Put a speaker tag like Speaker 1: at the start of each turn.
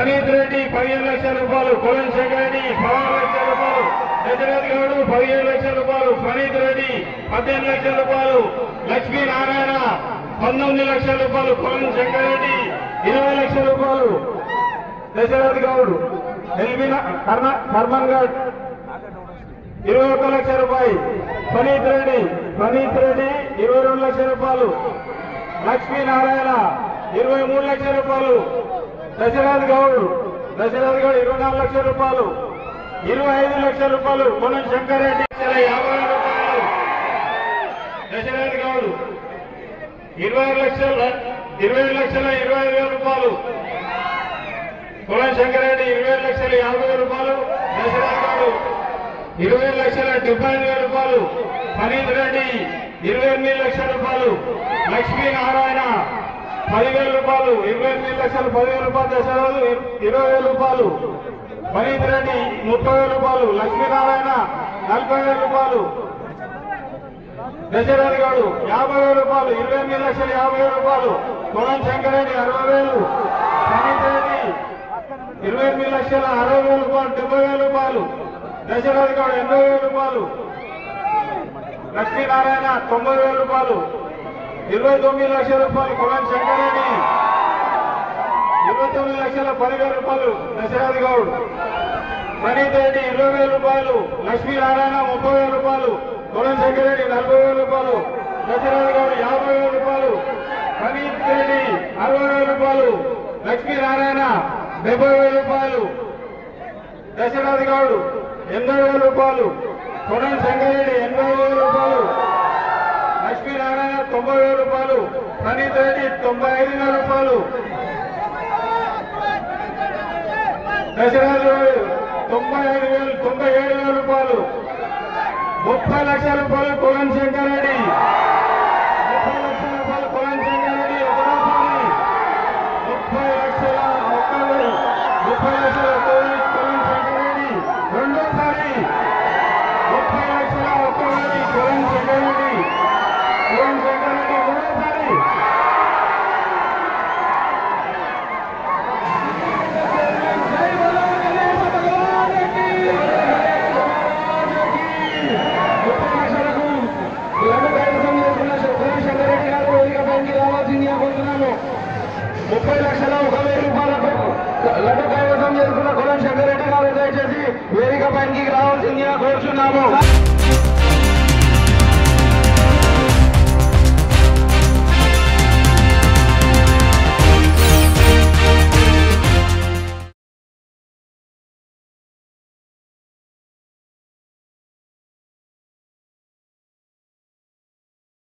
Speaker 1: ప్రణీత్ రెడ్డి పదిహేను లక్షల రూపాయలు కులం శంకర్ రెడ్డి పదహారు లక్షల రూపాయలు దశరథ్ గౌడ్ పదిహేను లక్షల రూపాయలు ప్రణీత్ రెడ్డి పద్దెనిమిది లక్షల రూపాయలు లక్ష్మీ నారాయణ పంతొమ్మిది లక్షల రూపాయలు కులం శంకర్ రెడ్డి ఇరవై లక్షల రూపాయలు దశరథ్ గౌడ్ ఎల్బిన కర్ణ కర్మన్ గౌడ్ ఇరవై ఒక్క లక్ష రూపాయి ప్రణీత్ రెడ్డి ప్రణీత్ రెడ్డి ఇరవై రెండు లక్షల రూపాయలు లక్ష్మీనారాయణ ఇరవై మూడు లక్షల రూపాయలు దశరథ్ గౌడ్ దశరథ్ గౌడ్ ఇరవై నాలుగు లక్షల రూపాయలు ఇరవై ఐదు లక్షల రూపాయలు కొనం శంకర్ రెడ్డి లక్షల యాభై వేల రూపాయలు దశరథ్ గౌడ్ ఇరవై ఆరు లక్షల ఇరవై ఐదు లక్షల ఇరవై ఐదు వేల రూపాయలు కులం శంకరెడ్డి ఇరవై ఐదు లక్షల యాభై వేల రూపాయలు దశరథ్ గౌడ్ ఇరవై ఐదు లక్షల డెబ్బై ఐదు వేల రూపాయలు ఫనీత్ రెడ్డి ఇరవై ఎనిమిది లక్షల రూపాయలు లక్ష్మీ నారాయణ పదివేల రూపాయలు ఇరవై ఎనిమిది లక్షల పదివేల రూపాయలు దశరథు ఇరవై వేల రూపాయలు ఫనీత్ రెడ్డి ముప్పై వేల రూపాయలు లక్ష్మీనారాయణ నలభై వేల రూపాయలు దశరథ్ గౌడు యాభై వేల రూపాయలు ఇరవై ఎనిమిది లక్షల యాభై వేల రూపాయలు కొలం శంకరెడ్డి అరవై వేలు ఫనీత్ రెడ్డి ఇరవై ఎనిమిది లక్షల అరవై వేల రూపాయలు డెబ్బై వేల రూపాయలు దశరథ్ గౌడ్ ఎనభై వేల రూపాయలు లక్ష్మీనారాయణ తొంభై వేల రూపాయలు ఇరవై తొమ్మిది లక్షల రూపాయలు కులం శంకరెడ్డి ఇరవై తొమ్మిది లక్షల పదివేల రూపాయలు దశరథ్ గౌడ్ ప్రణీత్ రెడ్డి ఇరవై వేల రూపాయలు లక్ష్మీనారాయణ ముప్పై వేల రూపాయలు కులం శంకరెడ్డి నలభై వేల రూపాయలు దశరథ్ గౌడ్ యాభై వేల రూపాయలు ప్రణీత్ రెడ్డి అరవై వేల రూపాయలు లక్ష్మీనారాయణ డెబ్బై వేల రూపాయలు దశరథ్ గౌడ్ ఎనభై వేల రూపాయలు కొనం శంకరెడ్డి ఎనభై వేల రూపాయలు లక్ష్మీనారాయణ తొంభై వేల రూపాయలు ప్రణీత్ రెడ్డి తొంభై ఐదు వేల రూపాయలు దశరథ్ గౌడ్ తొంభై ఐదు వేలు తొంభై ఏడు వేల రూపాయలు ముప్పై లక్షల రూపాయలు కొనం శంకరెడ్డి ముప్పై లక్షల రూపాయలు కొనం శంకరెడ్డి ఒకటోసారి ముప్పై లక్షల ఒక్క వెయ్యి ముప్పై లక్షల ఒక్క వెయ్యి కొలం శంకరెడ్డి రెండోసారి ముప్పై లక్షల ఒక్క వెయ్యి కొలం శంకరెడ్డి కొలం శంకరెడ్డి మూడోసారి ముప్పై లక్షలకు లడ్డు కైవసం చేసుకున్న కొలం శంకరెడ్డి గారు వేదిక పైకి రావాల్సిందిగా కోరుతున్నాను ముప్పై లక్షల ఒక వెయ్యి రూపాయలకు లడ్డు కైవసం చేసుకున్న కులం శంకరెడ్డి గారు దయచేసి వేదిక పైకి రావాల్సిందిగా కోరుచున్నాము